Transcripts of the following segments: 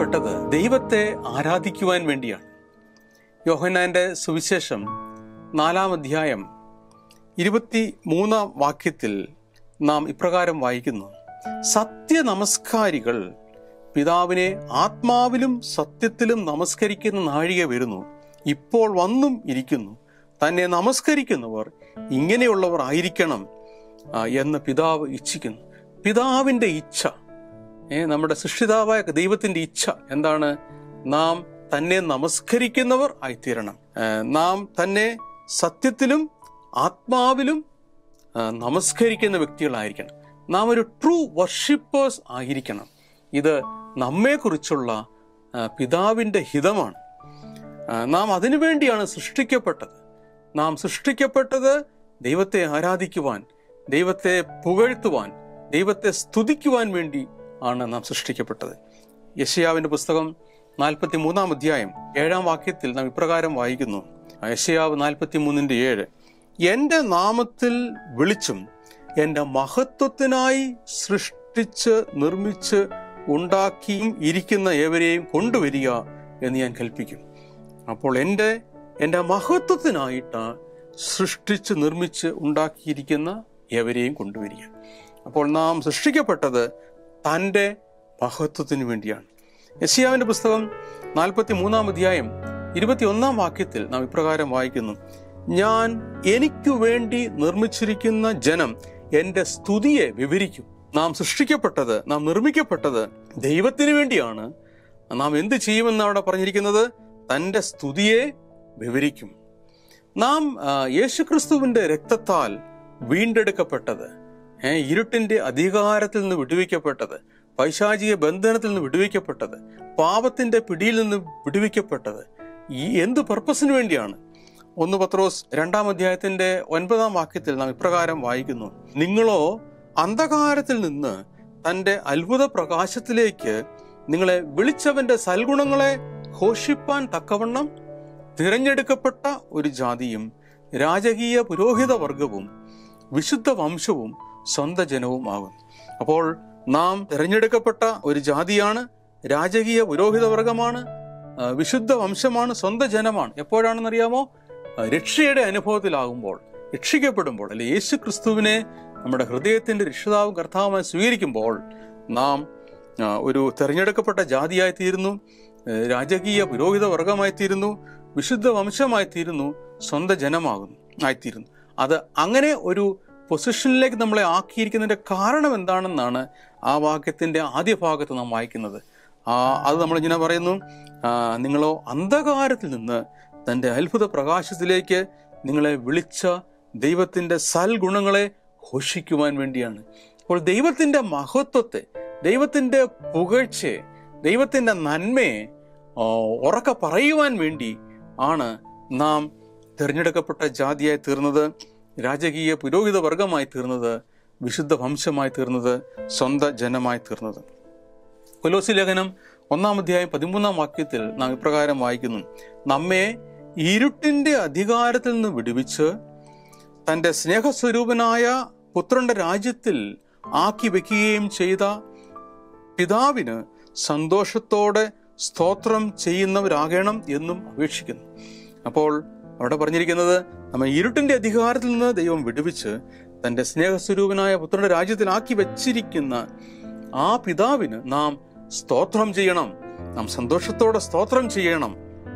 സൃഷ്ടിക്കപ്പെട്ടത് ദൈവത്തെ ആരാധിക്കുവാൻ വേണ്ടിയാണ് യോഹന്നാന്റെ സുവിശേഷം നാലാം അധ്യായം ഇരുപത്തി മൂന്നാം വാക്യത്തിൽ നാം ഇപ്രകാരം വായിക്കുന്നു സത്യ നമസ്കാരികൾ പിതാവിനെ ആത്മാവിലും സത്യത്തിലും നമസ്കരിക്കുന്ന നാഴിക വരുന്നു ഇപ്പോൾ വന്നും ഇരിക്കുന്നു തന്നെ നമസ്കരിക്കുന്നവർ ഇങ്ങനെയുള്ളവർ ആയിരിക്കണം ആ, എന്ന് പിതാവ് ഇച്ഛിക്കുന്നു പിതാവിൻ്റെ ഇച്ഛ ഏ, നമ്മുടെ സൃഷ്ടിതാവായ ദൈവത്തിന്റെ ഇച്ഛ എന്താണ് നാം തന്നെ നമസ്കരിക്കുന്നവർ ആയിത്തീരണം ഏ, നാം തന്നെ സത്യത്തിലും ആത്മാവിലും ആ, നമസ്കരിക്കുന്ന വ്യക്തികളായിരിക്കണം നാം ഒരു ട്രൂ വർഷിപ്പേഴ്സ് ആയിരിക്കണം ഇത് നമ്മെക്കുറിച്ചുള്ള ആ, പിതാവിന്റെ ഹിതമാണ് ആ, നാം അതിനുവേണ്ടിയാണ് സൃഷ്ടിക്കപ്പെട്ടത് നാം സൃഷ്ടിക്കപ്പെട്ടത് ദൈവത്തെ ആരാധിക്കുവാൻ ദൈവത്തെ പുകഴ്ത്തുവാൻ ദൈവത്തെ സ്തുതിക്കുവാൻ വേണ്ടി ആണ് നാം സൃഷ്ടിക്കപ്പെട്ടത് യശയാവിന്റെ പുസ്തകം നാൽപ്പത്തി മൂന്നാം അധ്യായം ഏഴാം വാക്യത്തിൽ നാം ഇപ്രകാരം വായിക്കുന്നു യശയാവ് നാൽപ്പത്തി മൂന്നിന്റെ ഏഴ് എന്റെ നാമത്തിൽ വിളിച്ചും എന്റെ മഹത്വത്തിനായി സൃഷ്ടിച്ച് നിർമ്മിച്ച് ഉണ്ടാക്കിയും ഇരിക്കുന്ന ഏവരെയും കൊണ്ടുവരിക എന്ന് ഞാൻ കൽപ്പിക്കും അപ്പോൾ എൻ്റെ എൻ്റെ മഹത്വത്തിനായിട്ട് സൃഷ്ടിച്ച് നിർമ്മിച്ച് ഉണ്ടാക്കിയിരിക്കുന്ന എവരെയും കൊണ്ടുവരിക അപ്പോൾ നാം സൃഷ്ടിക്കപ്പെട്ടത് തൻ്റെ മഹത്വത്തിന് വേണ്ടിയാണ് യശിയാവിൻ്റെ പുസ്തകം നാൽപ്പത്തി മൂന്നാം അധ്യായം ഇരുപത്തിയൊന്നാം വാക്യത്തിൽ നാം ഇപ്രകാരം വായിക്കുന്നു ഞാൻ എനിക്കു വേണ്ടി നിർമ്മിച്ചിരിക്കുന്ന ജനം എൻ്റെ സ്തുതിയെ വിവരിക്കും നാം സൃഷ്ടിക്കപ്പെട്ടത് നാം നിർമ്മിക്കപ്പെട്ടത് ദൈവത്തിന് വേണ്ടിയാണ് നാം എന്ത് ചെയ്യുമെന്ന് അവിടെ പറഞ്ഞിരിക്കുന്നത് തൻ്റെ സ്തുതിയെ വിവരിക്കും നാം ആ, യേശുക്രിസ്തുവിന്റെ രക്തത്താൽ വീണ്ടെടുക്കപ്പെട്ടത് ഏ, ഇരുട്ടിന്റെ അധികാരത്തിൽ നിന്ന് വിടുവിക്കപ്പെട്ടത് പൈശാചിക ബന്ധനത്തിൽ നിന്ന് വിടുവിക്കപ്പെട്ടത് പാപത്തിന്റെ പിടിയിൽ നിന്ന് വിടുവിക്കപ്പെട്ടത് ഈ എന്ത് പർപ്പസിന് വേണ്ടിയാണ് ഒന്ന് പത്രോസ് രണ്ടാം അധ്യായത്തിന്റെ ഒൻപതാം വാക്യത്തിൽ നാം ഇപ്രകാരം വായിക്കുന്നു നിങ്ങളോ അന്ധകാരത്തിൽ നിന്ന് തന്റെ അത്ഭുത പ്രകാശത്തിലേക്ക് നിങ്ങളെ വിളിച്ചവന്റെ സൽഗുണങ്ങളെ ഘോഷിപ്പാൻ തക്കവണ്ണം തിരഞ്ഞെടുക്കപ്പെട്ട ഒരു ജാതിയും രാജകീയ പുരോഹിത വർഗവും വിശുദ്ധ വംശവും സ്വന്ത ജനവും ആകും അപ്പോൾ നാം തിരഞ്ഞെടുക്കപ്പെട്ട ഒരു ജാതിയാണ് രാജകീയ പുരോഹിത വർഗമാണ് ആ, വിശുദ്ധ വംശമാണ് സ്വന്ത ജനമാണ് എപ്പോഴാണെന്നറിയാമോ ആ, രക്ഷയുടെ അനുഭവത്തിലാകുമ്പോൾ രക്ഷിക്കപ്പെടുമ്പോൾ അല്ലെ യേശു ക്രിസ്തുവിനെ നമ്മുടെ ഹൃദയത്തിന്റെ രക്ഷിതാവും കർത്താവുമായി സ്വീകരിക്കുമ്പോൾ നാം ആ, ഒരു തിരഞ്ഞെടുക്കപ്പെട്ട ജാതിയായി തീരുന്നു ഏ, രാജകീയ പുരോഹിത വർഗമായി തീരുന്നു വിശുദ്ധ വംശമായി തീരുന്നു സ്വന്തം ജനമാകുന്നു ആയിത്തീരുന്നു അത് അങ്ങനെ ഒരു പൊസിഷനിലേക്ക് നമ്മളെ ആക്കിയിരിക്കുന്നതിന്റെ കാരണം എന്താണെന്നാണ് ആ വാക്യത്തിന്റെ ആദ്യ ഭാഗത്ത് നാം വായിക്കുന്നത് ആ അത് നമ്മൾ ഇങ്ങനെ പറയുന്നു ആ, നിങ്ങളോ അന്ധകാരത്തിൽ നിന്ന് തന്റെ അത്ഭുത പ്രകാശത്തിലേക്ക് നിങ്ങളെ വിളിച്ച ദൈവത്തിന്റെ സൽഗുണങ്ങളെ ഘോഷിക്കുവാൻ വേണ്ടിയാണ് അപ്പോൾ ദൈവത്തിന്റെ മഹത്വത്തെ ദൈവത്തിന്റെ പുകഴ്ചയെ ദൈവത്തിന്റെ നന്മയെ ആ, ഉറക്കെ പറയുവാൻ വേണ്ടി ആണ് നാം തിരഞ്ഞെടുക്കപ്പെട്ട ജാതിയായി തീർന്നത് രാജകീയ പുരോഹിത വർഗമായി തീർന്നത് വിശുദ്ധ വംശമായി തീർന്നത് സ്വന്ത ജനമായി തീർന്നത് കൊലോസി ലേഖനം ഒന്നാം അധ്യായം പതിമൂന്നാം വാക്യത്തിൽ നാം ഇപ്രകാരം വായിക്കുന്നു നമ്മെ ഇരുട്ടിന്റെ അധികാരത്തിൽ നിന്ന് വിടുവിച്ച് തന്റെ സ്നേഹസ്വരൂപനായ പുത്രന്റെ രാജ്യത്തിൽ ആക്കി വെക്കുകയും ചെയ്ത പിതാവിന് സന്തോഷത്തോടെ സ്തോത്രം ചെയ്യുന്നവരാകണം എന്നും അപേക്ഷിക്കുന്നു അപ്പോൾ അവിടെ പറഞ്ഞിരിക്കുന്നത് നമ്മെ ഇരുട്ടിന്റെ അധികാരത്തിൽ നിന്ന് ദൈവം വിടുവിച്ച് തന്റെ സ്നേഹസ്വരൂപനായ പുത്രന്റെ രാജ്യത്തിലാക്കി വെച്ചിരിക്കുന്ന ആ പിതാവിന് നാം സ്തോത്രം ചെയ്യണം നാം സന്തോഷത്തോടെ സ്തോത്രം ചെയ്യണം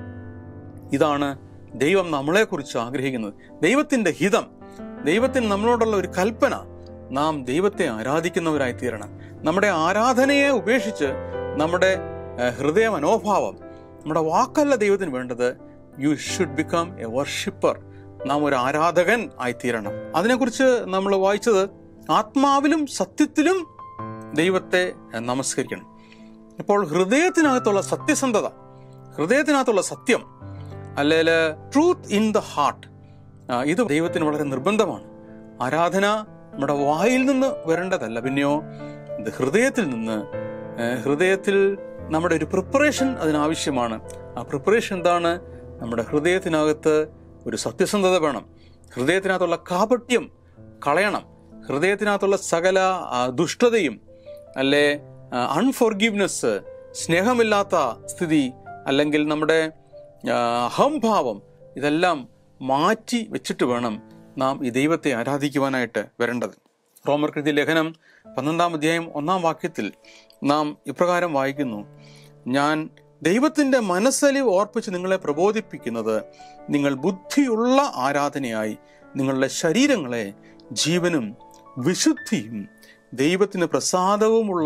ഇതാണ് ദൈവം നമ്മളെക്കുറിച്ച് ആഗ്രഹിക്കുന്നത് ദൈവത്തിന്റെ ഹിതം ദൈവത്തിന് നമ്മളോടുള്ള ഒരു കൽപ്പന നാം ദൈവത്തെ ആരാധിക്കുന്നവരായി തീരണം നമ്മുടെ ആരാധനയെ ഉപേക്ഷിച്ച് നമ്മുടെ ഏഹ്, ഹൃദയ മനോഭാവം നമ്മുടെ വാക്കല്ല ദൈവത്തിന് വേണ്ടത് you should become a worshipper നാം ഒരു ആരാധകൻ ആയിത്തീരണം അതിനെക്കുറിച്ച് നമ്മൾ വായിച്ചത് ആത്മാവിലും സത്യത്തിലും ദൈവത്തെ ഏഹ്, നമസ്കരിക്കണം ഇപ്പോൾ ഹൃദയത്തിനകത്തുള്ള സത്യസന്ധത ഹൃദയത്തിനകത്തുള്ള സത്യം അല്ലെങ്കിൽ ട്രൂത്ത് ഇൻ ദ ഹാർട്ട് ഇത് ദൈവത്തിന് വളരെ നിർബന്ധമാണ് ആരാധന നമ്മുടെ വായിൽ നിന്ന് വരേണ്ടതല്ല പിന്നെയോ ഇത് ഹൃദയത്തിൽ നിന്ന് ഏഹ്, ഹൃദയത്തിൽ നമ്മുടെ ഒരു പ്രിപ്പറേഷൻ അതിനാവശ്യമാണ് ആ പ്രിപ്പറേഷൻ എന്താണ് നമ്മുടെ ഹൃദയത്തിനകത്ത് ഒരു സത്യസന്ധത വേണം ഹൃദയത്തിനകത്തുള്ള കാപട്യം കളയണം ഹൃദയത്തിനകത്തുള്ള സകല ആ, ദുഷ്ടതയും അല്ലെ അൺഫോർഗീവ്നെസ് സ്നേഹമില്ലാത്ത സ്ഥിതി അല്ലെങ്കിൽ നമ്മുടെ ആ, അഹംഭാവം ഇതെല്ലാം മാറ്റി വെച്ചിട്ട് വേണം നാം ഈ ദൈവത്തെ ആരാധിക്കുവാനായിട്ട് വരേണ്ടത് റോമർ കൃതി ലേഖനം പന്ത്രണ്ടാം അധ്യായം ഒന്നാം വാക്യത്തിൽ നാം ഇപ്രകാരം വായിക്കുന്നു ഞാൻ ദൈവത്തിന്റെ മനസ്സലിവ് ഓർപ്പിച്ച് നിങ്ങളെ പ്രബോധിപ്പിക്കുന്നത് നിങ്ങൾ ബുദ്ധിയുള്ള ആരാധനയായി നിങ്ങളുടെ ശരീരങ്ങളെ ജീവനും വിശുദ്ധിയും ദൈവത്തിന് പ്രസാദവുമുള്ള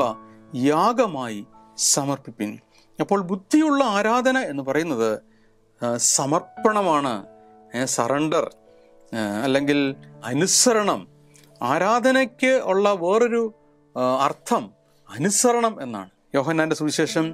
യാഗമായി സമർപ്പിപ്പിൻ അപ്പോൾ ബുദ്ധിയുള്ള ആരാധന എന്ന് പറയുന്നത് ആ, സമർപ്പണമാണ് സറണ്ടർ അല്ലെങ്കിൽ അനുസരണം ആരാധനയ്ക്ക് ഉള്ള വേറൊരു ആ, അർത്ഥം അനുസരണം എന്നാണ് യോഹന്നാന്റെ സുവിശേഷം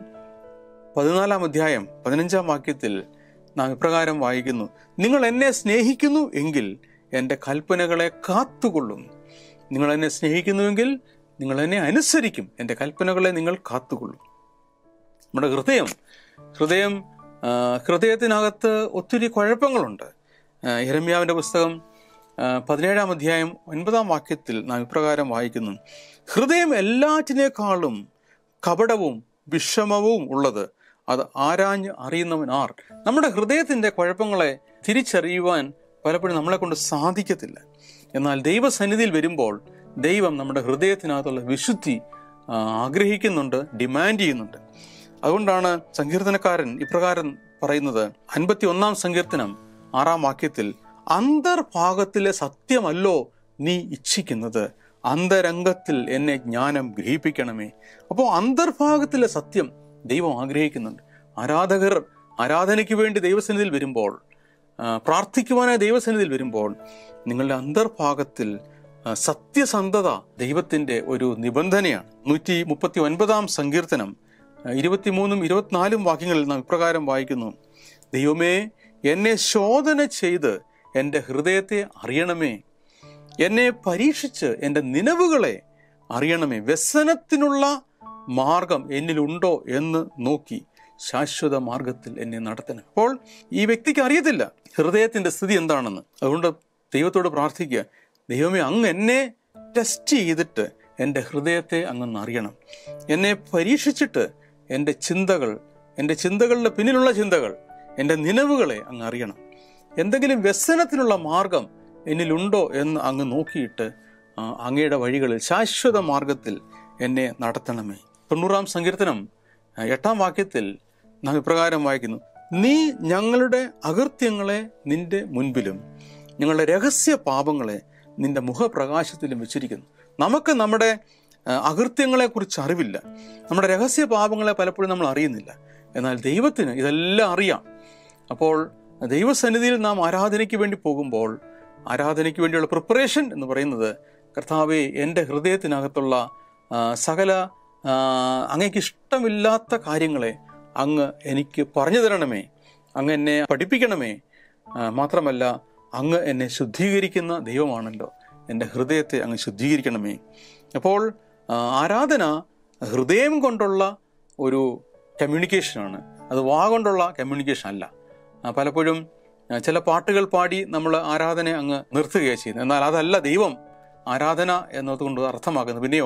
പതിനാലാം അധ്യായം പതിനഞ്ചാം വാക്യത്തിൽ നാം ഇപ്രകാരം വായിക്കുന്നു നിങ്ങൾ എന്നെ സ്നേഹിക്കുന്നു എങ്കിൽ എൻ്റെ കൽപ്പനകളെ കാത്തുകൊള്ളും നിങ്ങൾ എന്നെ സ്നേഹിക്കുന്നുവെങ്കിൽ നിങ്ങൾ എന്നെ അനുസരിക്കും എൻ്റെ കൽപ്പനകളെ നിങ്ങൾ കാത്തുകൊള്ളും നമ്മുടെ ഹൃദയം ഹൃദയം ആ, ഹൃദയത്തിനകത്ത് ഒത്തിരി കുഴപ്പങ്ങളുണ്ട് ആ, യിരെമ്യാവിന്റെ പുസ്തകം ആ, പതിനേഴാം അധ്യായം ഒൻപതാം വാക്യത്തിൽ നാം ഇപ്രകാരം വായിക്കുന്നു ഹൃദയം എല്ലാറ്റിനേക്കാളും കപടവും വിഷമവും ഉള്ളത് അത് ആരാഞ്ഞ് അറിയുന്നവൻ ആർ നമ്മുടെ ഹൃദയത്തിന്റെ കുഴപ്പങ്ങളെ തിരിച്ചറിയുവാൻ പലപ്പോഴും നമ്മളെ കൊണ്ട് സാധിക്കത്തില്ല എന്നാൽ ദൈവസന്നിധിയിൽ വരുമ്പോൾ ദൈവം നമ്മുടെ ഹൃദയത്തിനകത്തുള്ള വിശുദ്ധി ആ, ആഗ്രഹിക്കുന്നുണ്ട് ഡിമാൻഡ് ചെയ്യുന്നുണ്ട് അതുകൊണ്ടാണ് സങ്കീർത്തനക്കാരൻ ഇപ്രകാരം പറയുന്നത് അൻപത്തി ഒന്നാം സങ്കീർത്തനം ആറാം വാക്യത്തിൽ അന്തർഭാഗത്തിലെ സത്യമല്ലോ നീ ഇച്ഛിക്കുന്നത് അന്തരംഗത്തിൽ എന്നെ ജ്ഞാനം ഗ്രഹിപ്പിക്കണമേ അപ്പോൾ അന്തർഭാഗത്തിലെ സത്യം ദൈവം ആഗ്രഹിക്കുന്നുണ്ട് ആരാധകർ ആരാധനയ്ക്ക് വേണ്ടി ദൈവസന്നിധിയിൽ വരുമ്പോൾ ആ, പ്രാർത്ഥിക്കുവാനായി ദൈവസന്നിധിയിൽ വരുമ്പോൾ നിങ്ങളുടെ അന്തർഭാഗത്തിൽ ആ, സത്യസന്ധത ദൈവത്തിന്റെ ഒരു നിബന്ധനയാണ് നൂറ്റി മുപ്പത്തി ഒൻപതാം സങ്കീർത്തനം ആ, ഇരുപത്തിമൂന്നും ഇരുപത്തിനാലും വാക്യങ്ങളിൽ നാം ഇപ്രകാരം വായിക്കുന്നു ദൈവമേ എന്നെ ശോധന ചെയ്ത് എൻ്റെ ഹൃദയത്തെ അറിയണമേ എന്നെ പരീക്ഷിച്ച് എൻ്റെ നിലവുകളെ അറിയണമേ വ്യസനത്തിനുള്ള മാർഗം എന്നിലുണ്ടോ എന്ന് നോക്കി ശാശ്വത മാർഗത്തിൽ എന്നെ നടത്തണം അപ്പോൾ ഈ വ്യക്തിക്ക് അറിയത്തില്ല ഹൃദയത്തിന്റെ സ്ഥിതി എന്താണെന്ന് അതുകൊണ്ട് ദൈവത്തോട് പ്രാർത്ഥിക്കുക ദൈവമേ അങ്ങ് എന്നെ ടെസ്റ്റ് ചെയ്തിട്ട് എൻ്റെ ഹൃദയത്തെ അങ്ങ് അറിയണം എന്നെ പരീക്ഷിച്ചിട്ട് എൻ്റെ ചിന്തകൾ എൻ്റെ ചിന്തകളുടെ പിന്നിലുള്ള ചിന്തകൾ എൻ്റെ നിലവുകളെ അങ്ങ് അറിയണം എന്തെങ്കിലും വ്യസനത്തിനുള്ള മാർഗം എന്നിലുണ്ടോ എന്ന് അങ്ങ് നോക്കിയിട്ട് ആ, അങ്ങയുടെ വഴികളിൽ ശാശ്വത മാർഗത്തിൽ എന്നെ നടത്തണമേ തൊണ്ണൂറാം സങ്കീർത്തനം ആ, എട്ടാം വാക്യത്തിൽ നാം ഇപ്രകാരം വായിക്കുന്നു നീ ഞങ്ങളുടെ അകൃത്യങ്ങളെ നിന്റെ മുൻപിലും ഞങ്ങളുടെ രഹസ്യ പാപങ്ങളെ നിന്റെ മുഖപ്രകാശത്തിലും വെച്ചിരിക്കുന്നു നമുക്ക് നമ്മുടെ ആ, അകൃത്യങ്ങളെക്കുറിച്ച് അറിവില്ല നമ്മുടെ രഹസ്യ പാപങ്ങളെ പലപ്പോഴും നമ്മൾ അറിയുന്നില്ല എന്നാൽ ദൈവത്തിന് ഇതെല്ലാം അറിയാം അപ്പോൾ ദൈവസന്നിധിയിൽ നാം ആരാധനയ്ക്ക് വേണ്ടി പോകുമ്പോൾ ആരാധനയ്ക്ക് വേണ്ടിയുള്ള പ്രിപ്പറേഷൻ എന്ന് പറയുന്നത് കർത്താവെ എൻ്റെ ഹൃദയത്തിനകത്തുള്ള ആ, സകല ആ, അങ്ങേക്ക് ഇഷ്ടമില്ലാത്ത കാര്യങ്ങളെ അങ്ങ് എനിക്ക് പറഞ്ഞു തരണമേ അങ്ങ് എന്നെ പഠിപ്പിക്കണമേ ആ, മാത്രമല്ല അങ്ങ് എന്നെ ശുദ്ധീകരിക്കുന്ന ദൈവമാണല്ലോ എൻ്റെ ഹൃദയത്തെ അങ്ങ് ശുദ്ധീകരിക്കണമേ അപ്പോൾ ആ, ആരാധന ഹൃദയം കൊണ്ടുള്ള ഒരു കമ്മ്യൂണിക്കേഷനാണ് അത് വാ കൊണ്ടുള്ള കമ്മ്യൂണിക്കേഷൻ അല്ല ആ, പലപ്പോഴും ആ, ചില പാട്ടുകൾ പാടി നമ്മൾ ആരാധന അങ്ങ് നിർത്തുകയാണ് ചെയ്യുന്നത് എന്നാൽ അതല്ല ദൈവം ആരാധന എന്നതുകൊണ്ട് അർത്ഥമാക്കുന്നത് പിന്നെയോ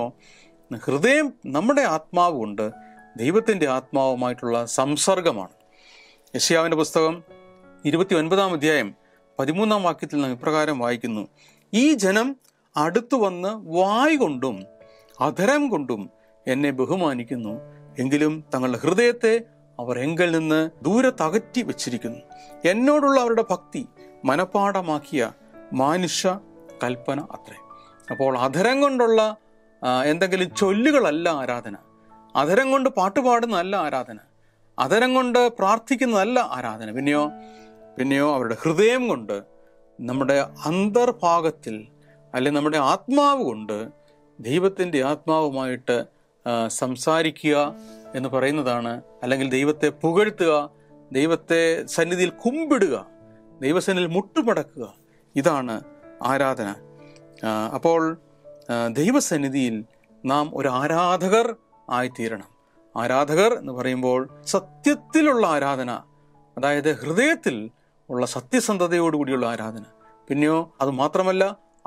ഹൃദയം നമ്മുടെ ആത്മാവ് കൊണ്ട് ദൈവത്തിൻ്റെ ആത്മാവുമായിട്ടുള്ള സംസർഗമാണ് യശ്യാവിൻ്റെ പുസ്തകം ഇരുപത്തി ഒൻപതാം അധ്യായം പതിമൂന്നാം വാക്യത്തിൽ നാം ഇപ്രകാരം വായിക്കുന്നു ഈ ജനം അടുത്തു വന്ന് വായ് കൊണ്ടും അധരം കൊണ്ടും എന്നെ ബഹുമാനിക്കുന്നു എങ്കിലും തങ്ങളുടെ ഹൃദയത്തെ അവർ എങ്കിൽ നിന്ന് ദൂരെ തകറ്റി വെച്ചിരിക്കുന്നു എന്നോടുള്ള അവരുടെ ഭക്തി മനപാഠമാക്കിയ മാനുഷ്യ കൽപ്പന അത്രേ അപ്പോൾ അധരം കൊണ്ടുള്ള ആ, എന്തെങ്കിലും ചൊല്ലുകളല്ല ആരാധന അധരം കൊണ്ട് പാട്ട് പാടുന്നതല്ല ആരാധന അധരം കൊണ്ട് പ്രാർത്ഥിക്കുന്നതല്ല ആരാധന പിന്നെയോ പിന്നെയോ അവരുടെ ഹൃദയം കൊണ്ട് നമ്മുടെ അന്തർഭാഗത്തിൽ അല്ലെ നമ്മുടെ ആത്മാവ് കൊണ്ട് ദൈവത്തിൻ്റെ ആത്മാവുമായിട്ട് ആ, സംസാരിക്കുക എന്ന് പറയുന്നതാണ് അല്ലെങ്കിൽ ദൈവത്തെ പുകഴ്ത്തുക ദൈവത്തെ സന്നിധിയിൽ കുമ്പിടുക ദൈവസന്നിധിയിൽ മുട്ടുമടക്കുക ഇതാണ് ആരാധന ആ, അപ്പോൾ ആ, ദൈവസന്നിധിയിൽ നാം ഒരു ആരാധകർ ആയിത്തീരണം ആരാധകർ എന്ന് പറയുമ്പോൾ സത്യത്തിലുള്ള ആരാധന അതായത് ഹൃദയത്തിൽ ഉള്ള സത്യസന്ധതയോടുകൂടിയുള്ള ആരാധന പിന്നെയോ അത് മാത്രമല്ല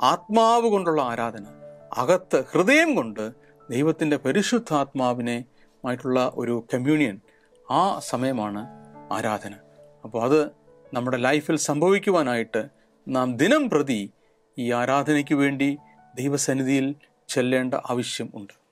ആത്മാവ് കൊണ്ടുള്ള ആരാധന അകത്ത് ഹൃദയം കൊണ്ട് ദൈവത്തിൻ്റെ പരിശുദ്ധാത്മാവിനെ ആയിട്ടുള്ള ഒരു കമ്മ്യൂണിയൻ ആ സമയമാണ് ആരാധന അപ്പോൾ അത് നമ്മുടെ ലൈഫിൽ സംഭവിക്കുവാനായിട്ട് നാം ദിനം പ്രതി ഈ ആരാധനയ്ക്ക് വേണ്ടി ദൈവസന്നിധിയിൽ ചെല്ലേണ്ട ആവശ്യം ഉണ്ട്